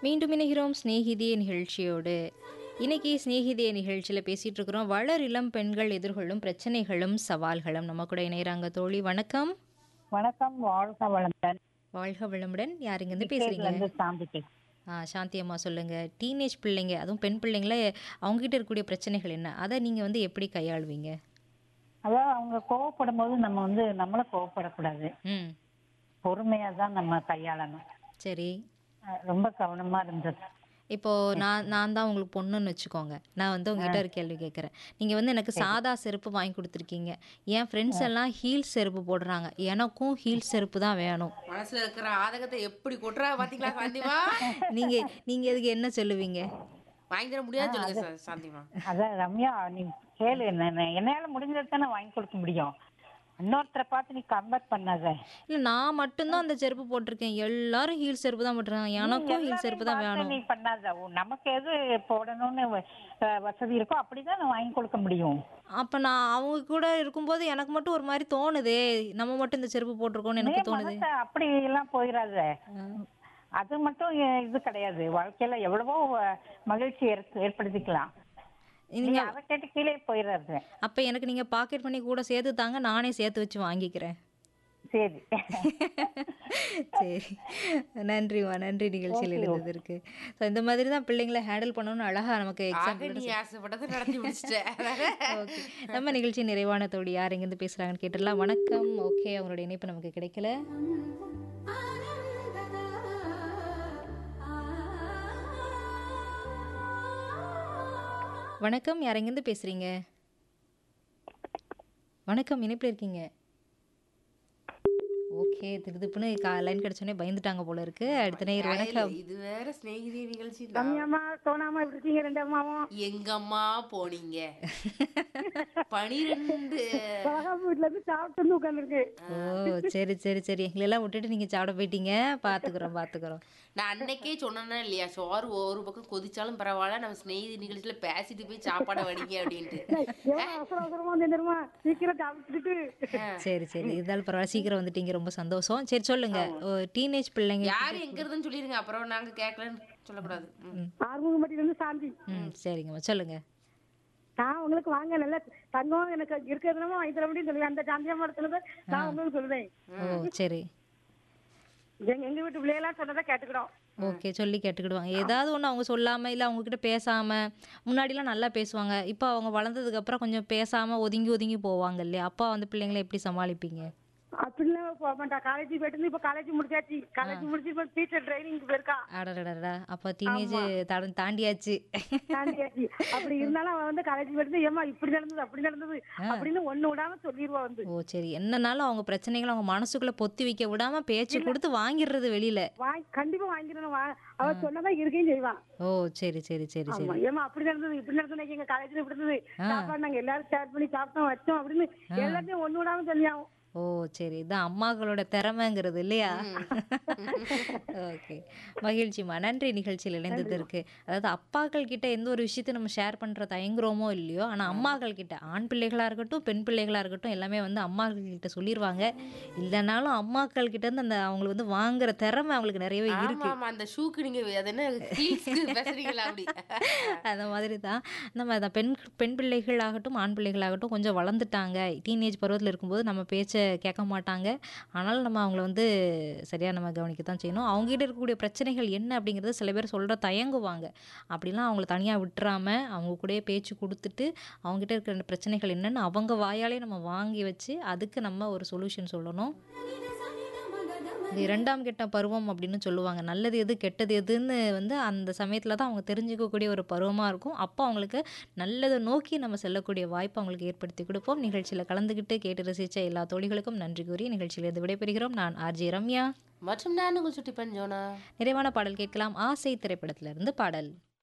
மீண்டும் இணைகிறோம் சிநேகிதியே நிகழ்ச்சியோடு இன்னைக்கு சிநேகிதியே நிகழ்ச்சியில் பேசிட்டு இருக்கிறோம் வளர் இளம் பெண்கள் எதிர்கொள்ளும் பிரச்சனைகளும் சவால்களும் நம்ம கூட இணைகிறாங்க தோழி வணக்கம் வணக்கம் வாழ்க வளமுடன் வாழ்க வளமுடன் யாருங்கேருந்து பேசுல பேசுறீங்க இருந்து சாந்திக்கு ஆ சாந்தி அம்மா சொல்லுங்க டீனேஜ் பிள்ளைங்க அதுவும் பெண் பிள்ளைங்கள அவங்ககிட்ட இருக்கக்கூடிய பிரச்சனைகள் என்ன அதை நீங்க வந்து எப்படி கையாளுவீங்க அதாவது அவங்க கோவப்படும் போது நம்ம வந்து நம்மளும் கோவப்படக்கூடாது ம் பொறுமையா தான் நம்ம கையாளணும் சரி அஹ் ரொம்ப கவனமா இருந்தது இப்போ நான் நான் தான் உங்களுக்கு பொண்ணுன்னு வச்சுக்கோங்க நான் வந்து உங்ககிட்ட ஒரு கேள்வி கேட்குறேன் நீங்கள் வந்து எனக்கு சாதா செருப்பு வாங்கி கொடுத்துருக்கீங்க என் ஃப்ரெண்ட்ஸ் எல்லாம் ஹீல் செருப்பு போடுறாங்க எனக்கும் ஹீல் செருப்பு தான் வேணும் மனசுல இருக்கிற ஆதகத்தை எப்படி கொட்டுறா பாத்தீங்களா சாந்திமா நீங்கள் நீங்கள் இதுக்கு என்ன சொல்லுவீங்க வாங்கி தர முடியாது சொல்லுங்க சா- சாந்திமா அதான் ரம்யா நீ கேளு என்ன என்னால முடிஞ்சது தானே வாங்கி கொடுக்க முடியும் இன்னொருத்தரை பார்த்து நீ கம்பேர் பண்ணாத இல்லை நான் மட்டும்தான் அந்த செருப்பு போட்டிருக்கேன் எல்லாரும் ஹீல் செருப்பு தான் போட்டுருக்காங்க எனக்கும் ஹீல் செருப்பு தான் பார்த்து வேணும் நீ பண்ணாத உன் நமக்கு எது போடணும்னு வ- அஹ் வசதி இருக்கோ அப்படிதான் நான் வாங்கி கொடுக்க முடியும் அப்போ நான் அவங்க கூட இருக்கும்போது எனக்கு மட்டும் ஒரு மாதிரி தோணுதே நம்ம மட்டும் இந்த செருப்பு போட்டிருக்கோம்னு எனக்கு நீ தோணுது மனச அப்படி எல்லாம் போயிடாத அது மட்டும் எ- இது கிடையாது வாழ்க்கையில எவ்வளவோ அஹ், மகிழ்ச்சி ஏற்- ஏற்படுத்திக்கலாம் நீங்க நீங்க அதை கேட்டு கீழே போயிடாது அப்போ எனக்கு நீங்கள் பாக்கெட் பண்ணி கூட சேர்த்து தாங்க நானே சேர்த்து வச்சு வாங்கிக்கிறேன் சரி சரி நன்றிம்மா நன்றி நிகழ்ச்சியில் எழுந்ததற்கு ஸோ இந்த மாதிரி தான் பிள்ளைங்களை ஹேண்டில் பண்ணணும்னு அழகா நமக்கு ஆக எக்ஸாம்பிள் நீ ஆசைப்பட்டதை நடத்தி முடிச்சிட்ட ஓகே நம்ம நிகழ்ச்சி நிறைவான தோழி யார் எங்கேருந்து பேசுகிறாங்கன்னு கேட்டுடலாம் வணக்கம் ஓகே அவங்களோட இணைப்பு நமக்கு கிடைக்கல வணக்கம் யார் எங்கேருந்து பேசுகிறீங்க வணக்கம் இணைப்பில் இருக்கீங்க ஓகே திருதுப்புன்னு கா லைன் கிடச்சோடனே பயந்துட்டாங்க போல இருக்கு அடுத்த நேர் வணக்கம் இது வேற சிநேகிதி நிகழ்ச்சி இல்ல. ரம்யாமா சோனாமா எப்படி இருக்கீங்க ரெண்டு அம்மாவும் எங்கம்மா போனீங்க பனிரெண்டு பலகாம வீட்டுல இருந்து சாப்பிட்டு வந்து உட்காந்துருக்கு ஓ சரி சரி சரி எங்களெல்லாம் விட்டுட்டு நீங்கள் சாப்பிட போயிட்டீங்க பார்த்துக்குறோம் பார்த்துக்குறோம் நான் அன்னைக்கே சொன்னேன்னா இல்லையா சோறு ஒரு பக்கம் கொதிச்சாலும் பரவாயில்ல நம்ம சிநேகிதி நிகழ்ச்சியில பேசிட்டு போய் சாப்பாடை வடிங்க அப்படின்ட்டு அவசர அவசரமா வந்துருமா சீக்கிரம் சாப்பிட்டுட்டு சரி சரி இருந்தாலும் பரவாயில்ல சீக்கிரம் வந்துட்டீங்க ரொம்ப சந்தோஷம் சரி சொல்லுங்க டீனேஜ் பிள்ளைங்க யாரு எங்க இருந்துன்னு சொல்லிருங்க அப்புறம் நாங்க கேட்கலன்னு சொல்லக்கூடாது ம். ஆறுமுகம்பட்டியில இருந்து சாந்தி ம் சரிங்கம்மா சொல்லுங்க நான் உங்களுக்கு வாங்க நல்ல தங்கம் எனக்கு இருக்கிறதுனா வாங்கி தர முடியும் சொல்லுவேன் அந்த சாந்தியா மரத்துல நான் உங்களுக்கு சொல்லுவேன் ஓ சரி எங்க எங்க வீட்டு பிள்ளையெல்லாம் சொன்னதை கேட்டுக்கிறோம் ஓகே சொல்லி கேட்டுக்கிடுவாங்க ஏதாவது ஒன்று அவங்க சொல்லாமல் இல்லை அவங்கக்கிட்ட பேசாமல் முன்னாடிலாம் நல்லா பேசுவாங்க இப்போ அவங்க வளர்ந்ததுக்கப்புறம் கொஞ்சம் பேசாமல் ஒதுங்கி ஒதுங்கி போவாங்க இல்லையா அப்பா வந்து பிள்ளைங்களை எப்படி சமாளிப்பீங்க அப்படிலாம் போக மாட்டா காலேஜ் போயிட்டு இருந்து இப்ப காலேஜ் முடிச்சாச்சு காலேஜ் முடிச்சு இப்ப டீச்சர் ட்ரைனிங் போயிருக்கா அடடடடா அப்போ டீனேஜ் தடம் தாண்டியாச்சு தாண்டியாச்சு அப்படி இருந்தாலும் அவன் வந்து காலேஜ் போயிட்டு ஏமா இப்படி நடந்தது அப்படி நடந்தது அப்படின்னு ஒண்ணு விடாம சொல்லிடுவா வந்து ஓ சரி என்னன்னாலும் அவங்க பிரச்சனைகளை அவங்க மனசுக்குள்ளே பொத்தி வைக்க விடாம பேச்சு கொடுத்து வாங்கிடுறது வெளியில வாங்கி கண்டிப்பா வாங்கிடணும் வா- அவ சொன்னதான் இருக்கையும் செய்வான் ஓ சரி சரி சரி சரி ஆமா ஏமா அப்படி நடந்தது இப்படி நடந்தது எங்க காலேஜ்ல இப்படி இருந்தது சாப்பாடு நாங்க எல்லாரும் ஷேர் பண்ணி சாப்பிட்டோம் வச்சோம் அப்படின்னு எல்லாத்தையும் ஒண்ணு விடாம சொல்லியாவும் ஓ சரி இதான் அம்மாக்களோட திறமைங்கிறது இல்லையா ஓகே மகிழ்ச்சிம்மா நன்றி நிகழ்ச்சியில் இணைந்ததற்கு அதாவது அப்பாக்கள் கிட்ட எந்த ஒரு விஷயத்தை நம்ம ஷேர் பண்ணுற தயங்குறோமோ இல்லையோ ஆனால் அம்மாக்கள் கிட்ட ஆண் பிள்ளைகளாக இருக்கட்டும் பெண் பிள்ளைகளாக இருக்கட்டும் எல்லாமே வந்து அம்மாக்கள் கிட்ட சொல்லிடுவாங்க இல்லைனாலும் அம்மாக்கள் கிட்ட இருந்து அந்த அவங்களுக்கு வந்து வாங்குற திறமை அவங்களுக்கு நிறையவே இருக்கு ஆமா ஆமா அந்த ஷூக்கு நீங்க அது என்ன ஹீல்ஸ்க்கு பேசுறீங்களா அப்படி அந்த மாதிரி தான் நம்ம அதான் பெண் பெண் பிள்ளைகளாகட்டும் ஆண் பிள்ளைகளாகட்டும் கொஞ்சம் வளர்ந்துட்டாங்க டீனேஜ் பருவத்தில் இருக்கும்போது நம்ம பேச்சை கேட்க மாட்டாங்க ஆனாலும் நம்ம அவங்கள வந்து சரியாக நம்ம கவனிக்க தான் செய்யணும் அவங்ககிட்ட இருக்கக்கூடிய பிரச்சனைகள் என்ன அப்படிங்கிறது சில பேர் சொல்கிற தயங்குவாங்க அப்படிலாம் அவங்கள தனியாக விட்டுறாம அவங்க கூடயே பேச்சு கொடுத்துட்டு அவங்ககிட்ட இருக்கிற பிரச்சனைகள் என்னன்னு அவங்க வாயாலே நம்ம வாங்கி வச்சு அதுக்கு நம்ம ஒரு சொல்யூஷன் சொல்லணும் இது இரண்டாம் கெட்ட பருவம் அப்படின்னு சொல்லுவாங்க நல்லது எது கெட்டது எதுன்னு வந்து அந்த சமயத்தில் தான் அவங்க தெரிஞ்சுக்கக்கூடிய ஒரு பருவமாக இருக்கும் அப்போ அவங்களுக்கு நல்லதை நோக்கி நம்ம செல்லக்கூடிய வாய்ப்பு அவங்களுக்கு ஏற்படுத்தி கொடுப்போம் நிகழ்ச்சியில் கலந்துக்கிட்டு கேட்டு ரசித்த எல்லா தோழிகளுக்கும் நன்றி கூறி நிகழ்ச்சியிலிருந்து விடைபெறுகிறோம் நான் ஆர்ஜே ரம்யா மற்றும் நான் உங்கள் சுட்டி பஞ்சோனா நிறைவான பாடல் கேட்கலாம் ஆசை திரைப்படத்திலிருந்து பாடல்